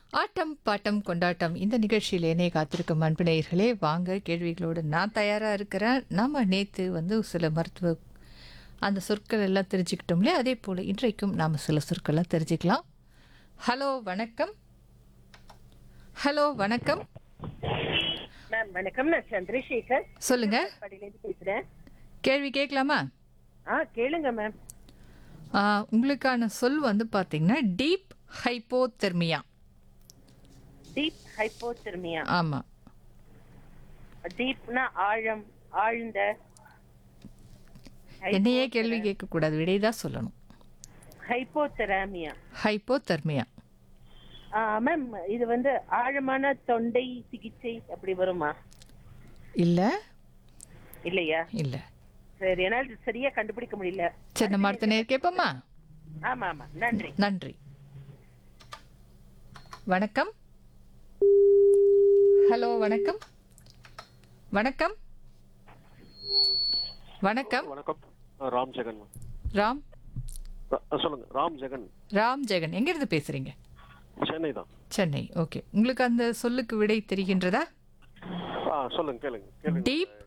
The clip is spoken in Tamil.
ஆட்டம் பாட்டம் கொண்டாட்டம் இந்த நிகழ்ச்சியில் என்னைய காத்திருக்கும் அன்பு நேயர்களே வாங்க கேள்விகளோடு நான் தயாராக இருக்கிறேன் நம்ம நேற்று வந்து சில மருத்துவ அந்த சொற்கள் எல்லாம் தெரிஞ்சுக்கிட்டோம் இல்லையா அதே போல் இன்றைக்கும் நாம் சில சொற்கள்லாம் தெரிஞ்சுக்கலாம் ஹலோ வணக்கம் ஹலோ வணக்கம் மேம் வணக்கம் நான் சந்திரசேகர் சொல்லுங்க படியிலேருந்து பேசுறேன் கேள்வி கேட்கலாமா ஆ கேளுங்க மேம் ஆ, உங்களுக்கான சொல் வந்து பார்த்தீங்கன்னா டீப் ஹைப்போதெர்மியா டீப் ஹைப்போதெர்மியா ஆமாம் டீப்னா ஆழம் ஆழ்ந்த என்னையே கேள்வி கேட்கக்கூடாது விடை தான் சொல்லணும் ஹைப்போதெராமியா ஹைப்போதெர்மியா மேம் இது வந்து ஆழமான தொண்டை சிகிச்சை அப்படி வருமா இல்லை இல்லையா இல்லை சரி என்னால் இது சரியா கண்டுபிடிக்க முடியல சரி நம்ம அடுத்த நேரம் கேட்போமா ஆமா ஆமா நன்றி நன்றி வணக்கம் ஹலோ வணக்கம் வணக்கம் வணக்கம் வணக்கம் ஆ, ராம் ஜெகன் ராம் ரா- ஆ, சொல்லுங்க ராம் ஜெகன் ராம் ஜெகன் எங்கிருந்து பேசுறீங்க சென்னை தான் சென்னை ஓகே உங்களுக்கு அந்த சொல்லுக்கு விடை தெரிகின்றதா ஆ சொல்லுங்க கேளுங்க கேளுங்க டீப்